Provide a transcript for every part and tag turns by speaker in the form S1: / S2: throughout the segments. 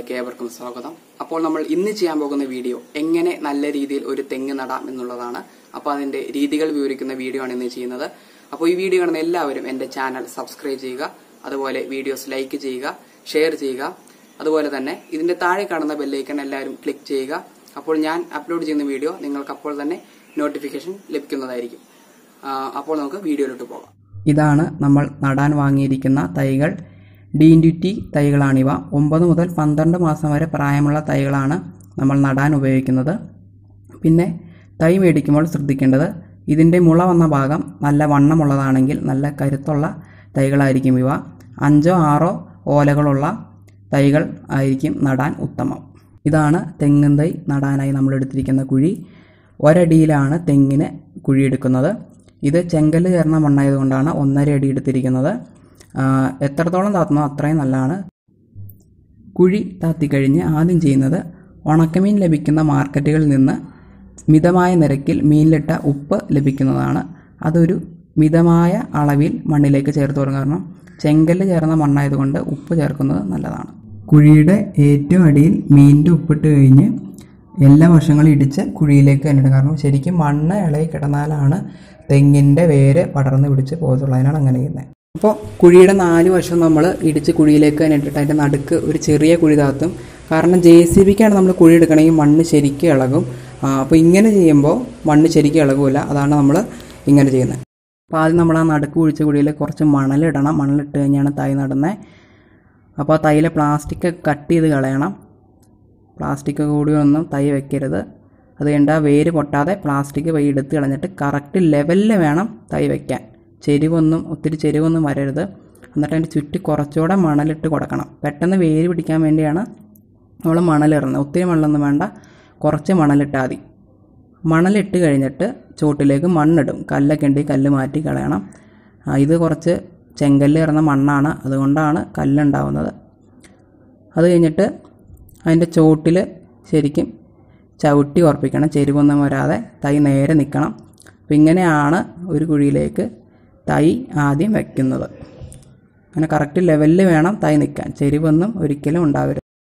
S1: ചാനലിലേക്ക് ഏവർക്കും സ്വാഗതം അപ്പോൾ നമ്മൾ ഇന്ന് ചെയ്യാൻ പോകുന്ന വീഡിയോ എങ്ങനെ നല്ല രീതിയിൽ ഒരു തെങ്ങ് നടാം എന്നുള്ളതാണ് അപ്പോൾ അതിന്റെ രീതികൾ വിവരിക്കുന്ന വീഡിയോ ആണ് ഇന്ന് ചെയ്യുന്നത് അപ്പോൾ ഈ വീഡിയോ കാണുന്ന എല്ലാവരും എന്റെ ചാനൽ സബ്സ്ക്രൈബ് ചെയ്യുക അതുപോലെ വീഡിയോസ് ലൈക്ക് ചെയ്യുക ഷെയർ ചെയ്യുക അതുപോലെ തന്നെ ഇതിന്റെ താഴെ കാണുന്ന ബെല്ലൈക്കൺ എല്ലാവരും ക്ലിക്ക് ചെയ്യുക അപ്പോൾ ഞാൻ അപ്ലോഡ് ചെയ്യുന്ന വീഡിയോ നിങ്ങൾക്ക് അപ്പോൾ തന്നെ നോട്ടിഫിക്കേഷൻ ലഭിക്കുന്നതായിരിക്കും ആ, അപ്പോൾ നമുക്ക് വീഡിയോയിലോട്ട് പോകാം ഇതാണ് നമ്മൾ നടാൻ വാങ്ങിയിരിക്കുന്ന തൈകൾ ഡീൻഡ്യൂറ്റി തൈകളാണിവ ഒമ്പത് മുതൽ പന്ത്രണ്ട് മാസം വരെ പ്രായമുള്ള തൈകളാണ് നമ്മൾ നടാൻ ഉപയോഗിക്കുന്നത് പിന്നെ തൈ മേടിക്കുമ്പോൾ ശ്രദ്ധിക്കേണ്ടത് ഇതിൻ്റെ മുള വന്ന ഭാഗം നല്ല വണ്ണമുള്ളതാണെങ്കിൽ നല്ല കരുത്തുള്ള തൈകളായിരിക്കും ഇവ അഞ്ചോ ആറോ ഓലകളുള്ള തൈകൾ ആയിരിക്കും നടാൻ ഉത്തമം ഇതാണ് തെങ്ങിൻ തൈ നടാനായി നമ്മൾ എടുത്തിരിക്കുന്ന കുഴി ഒരടിയിലാണ് തെങ്ങിന് കുഴിയെടുക്കുന്നത് ഇത് ചെങ്കല്ല് ചേർന്ന മണ്ണായതുകൊണ്ടാണ് ഒന്നര അടി എടുത്തിരിക്കുന്നത് ആ, എത്രത്തോളം താത്തുന്നോ അത്രയും നല്ലതാണ് കുഴി താത്തിക്കഴിഞ്ഞ് ആദ്യം ചെയ്യുന്നത് ഉണക്കമീൻ ലഭിക്കുന്ന മാർക്കറ്റുകളിൽ നിന്ന് മിതമായ നിരക്കിൽ മീനിലിട്ട ഉപ്പ് ലഭിക്കുന്നതാണ് അതൊരു മിതമായ അളവിൽ മണ്ണിലേക്ക് ചേർത്ത് കൊടുക്കുക കാരണം ചെങ്കല്ല് ചേർന്ന മണ്ണായതുകൊണ്ട് ഉപ്പ് ചേർക്കുന്നത് നല്ലതാണ് കുഴിയുടെ ഏറ്റവും അടിയിൽ മീനിൻ്റെ ഉപ്പിട്ട് കഴിഞ്ഞ് എല്ലാ വശങ്ങളും ഇടിച്ച് കുഴിയിലേക്ക് തന്നെ ഇടുക കാരണം ശരിക്കും മണ്ണ് ഇളകി കിടന്നാലാണ് തെങ്ങിൻ്റെ വേര് പടർന്ന് പിടിച്ച് പോകത്തുള്ളൂ അതിനാണ് അങ്ങനെ ചെയ്യുന്നത് അപ്പോൾ കുഴിയുടെ നാല് വശം നമ്മൾ ഇടിച്ച് കുഴിയിലേക്ക് തന്നെ ഇട്ടിട്ട് അതിൻ്റെ നടുക്ക് ഒരു ചെറിയ കുഴി താത്തും കാരണം ജെ സി ബിക്കാണ് നമ്മൾ കുഴി എടുക്കണമെങ്കിൽ മണ്ണ് ശരിക്കും ഇളകും അപ്പോൾ ഇങ്ങനെ ചെയ്യുമ്പോൾ മണ്ണ് ശരിക്കും ഇളകില്ല അതാണ് നമ്മൾ ഇങ്ങനെ ചെയ്യുന്നത് അപ്പോൾ ആദ്യം നമ്മൾ ആ നടുക്ക് കുഴിച്ച കുഴിയിൽ കുറച്ച് മണലിടണം മണലിട്ട് കഴിഞ്ഞാണ് തൈ നടുന്നത് അപ്പോൾ ആ തൈയിലെ പ്ലാസ്റ്റിക് കട്ട് ചെയ്ത് കളയണം പ്ലാസ്റ്റിക് കൂടി ഒന്നും തൈ വെക്കരുത് അത് കഴിഞ്ഞിട്ട് ആ വേര് പൊട്ടാതെ പ്ലാസ്റ്റിക് വഴി എടുത്ത് കളഞ്ഞിട്ട് കറക്റ്റ് ലെവലിൽ വേണം തൈ വെക്കാൻ ചെരിവൊന്നും ഒത്തിരി ചെരിവൊന്നും വരരുത് എന്നിട്ട് അതിൻ്റെ ചുറ്റി കുറച്ചുകൂടെ മണലിട്ട് കൊടുക്കണം പെട്ടെന്ന് വേര് പിടിക്കാൻ വേണ്ടിയാണ് നമ്മൾ മണലിടുന്നത് ഒത്തിരി മണലൊന്നും വേണ്ട കുറച്ച് മണലിട്ടാൽ മതി മണലിട്ട് കഴിഞ്ഞിട്ട് ചുവട്ടിലേക്ക് മണ്ണിടും കല്ലൊക്കെ ഉണ്ടെങ്കിൽ കല്ല് മാറ്റി കളയണം ആ, ഇത് കുറച്ച് ചെങ്കല്ല് ഇറന്ന മണ്ണാണ് അതുകൊണ്ടാണ് കല്ലുണ്ടാവുന്നത് അത് കഴിഞ്ഞിട്ട് അതിൻ്റെ ചോട്ടിൽ ശരിക്കും ചവിട്ടി ഉറപ്പിക്കണം ചെരുവൊന്നും വരാതെ തൈ നേരെ നിൽക്കണം അപ്പം ഇങ്ങനെയാണ് ഒരു കുഴിയിലേക്ക് തൈ ആദ്യം വെക്കുന്നത് അങ്ങനെ കറക്റ്റ് ലെവലിൽ വേണം തൈ നിൽക്കാൻ ചെരുവൊന്നും ഒരിക്കലും ഉണ്ടാവരുത്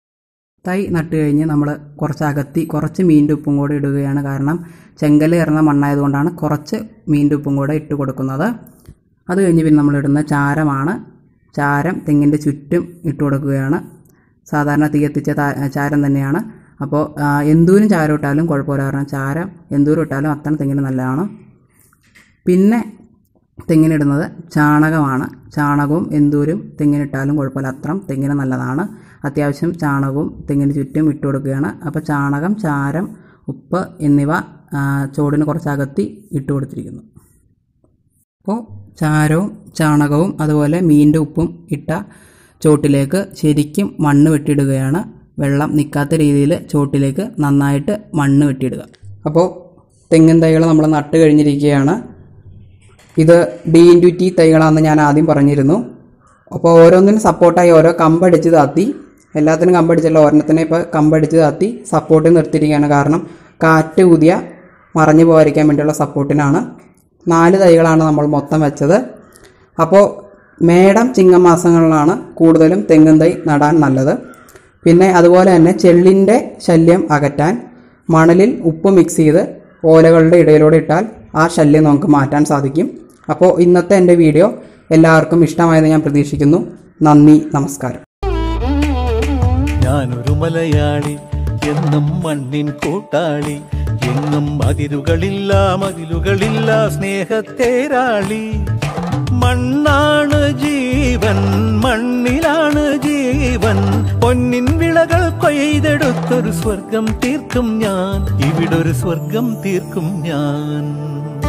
S1: തൈ നട്ട് കഴിഞ്ഞ് നമ്മൾ കുറച്ച് അകത്തി കുറച്ച് മീൻ്റെ ഉപ്പും കൂടെ ഇടുകയാണ് കാരണം ചെങ്കല് കയറുന്ന മണ്ണായതുകൊണ്ടാണ് കുറച്ച് മീൻ്റെ ഉപ്പും കൂടെ ഇട്ട് കൊടുക്കുന്നത് അത് കഴിഞ്ഞ് പിന്നെ നമ്മളിടുന്ന ചാരമാണ് ചാരം തെങ്ങിൻ്റെ ചുറ്റും ഇട്ട് കൊടുക്കുകയാണ് സാധാരണ തീയത്തിച്ച താ- ചാരം തന്നെയാണ് അപ്പോൾ ആ, എന്തൂരം ചാരം ഇട്ടാലും കുഴപ്പമില്ല കാരണം ചാരം എന്തൂരം ഇട്ടാലും അത്ര തെങ്ങിന് നല്ലതാണ് പിന്നെ തെങ്ങിനിടുന്നത് ചാണകമാണ് ചാണകവും എന്തൂരും തെങ്ങിനിട്ടാലും കുഴപ്പമില്ല അത്രം തെങ്ങിന് നല്ലതാണ് അത്യാവശ്യം ചാണകവും തെങ്ങിന് ചുറ്റും ഇട്ട് കൊടുക്കുകയാണ് അപ്പോൾ ചാണകം ചാരം ഉപ്പ് എന്നിവ ആ, ചോടിന് കുറച്ച് അകത്തി ഇട്ട് കൊടുത്തിരിക്കുന്നു അപ്പോൾ ചാരവും ചാണകവും അതുപോലെ മീനിൻ്റെ ഉപ്പും ഇട്ട ചോട്ടിലേക്ക് ശരിക്കും മണ്ണ് വെട്ടിയിടുകയാണ് വെള്ളം നിൽക്കാത്ത രീതിയിൽ ചോട്ടിലേക്ക് നന്നായിട്ട് മണ്ണ് വെട്ടിയിടുക അപ്പോൾ തെങ്ങിൻ തൈകൾ നമ്മൾ നട്ട് കഴിഞ്ഞിരിക്കുകയാണ് ഇത് ഡി ഇൻറ്റു ടി തൈകളാണെന്ന് ഞാൻ ആദ്യം പറഞ്ഞിരുന്നു അപ്പോൾ ഓരോന്നിനും സപ്പോർട്ടായി ഓരോ കമ്പടിച്ച് താത്തി എല്ലാത്തിനും കമ്പടിച്ചല്ല ഒരെണ്ണത്തിനെ ഇപ്പോൾ കമ്പടിച്ച് താത്തി സപ്പോർട്ട് നിർത്തിയിരിക്കുകയാണ് കാരണം കാറ്റ് ഊതിയ മറഞ്ഞു പോകാതിരിക്കാൻ വേണ്ടിയുള്ള സപ്പോർട്ടിനാണ് നാല് തൈകളാണ് നമ്മൾ മൊത്തം വെച്ചത് അപ്പോൾ മേടം ചിങ്ങമാസങ്ങളിലാണ് കൂടുതലും തെങ്ങും തൈ നടാൻ നല്ലത് പിന്നെ അതുപോലെ തന്നെ ചെള്ളിൻ്റെ ശല്യം അകറ്റാൻ മണലിൽ ഉപ്പ് മിക്സ് ചെയ്ത് ഓലകളുടെ ഇടയിലൂടെ ഇട്ടാൽ ആ ശല്യം നമുക്ക് മാറ്റാൻ സാധിക്കും അപ്പോൾ ഇന്നത്തെ എൻ്റെ വീഡിയോ എല്ലാവർക്കും ഇഷ്ടമായെന്ന് ഞാൻ പ്രതീക്ഷിക്കുന്നു നന്ദി നമസ്കാരം
S2: ഞാനൊരു മലയാളി എന്നും മണ്ണിൻ കൂട്ടാളി എങ്ങും അതിരുകളില്ല മതിലുകളില്ല സ്നേഹത്തേരാളി മണ്ണാണ് ജീവൻ മണ്ണിലാണ് ജീവൻ പൊന്നിൻ വിളകൾ കൊയ്തെടുത്തൊരു സ്വർഗം തീർക്കും ഞാൻ ഇവിടൊരു സ്വർഗം തീർക്കും ഞാൻ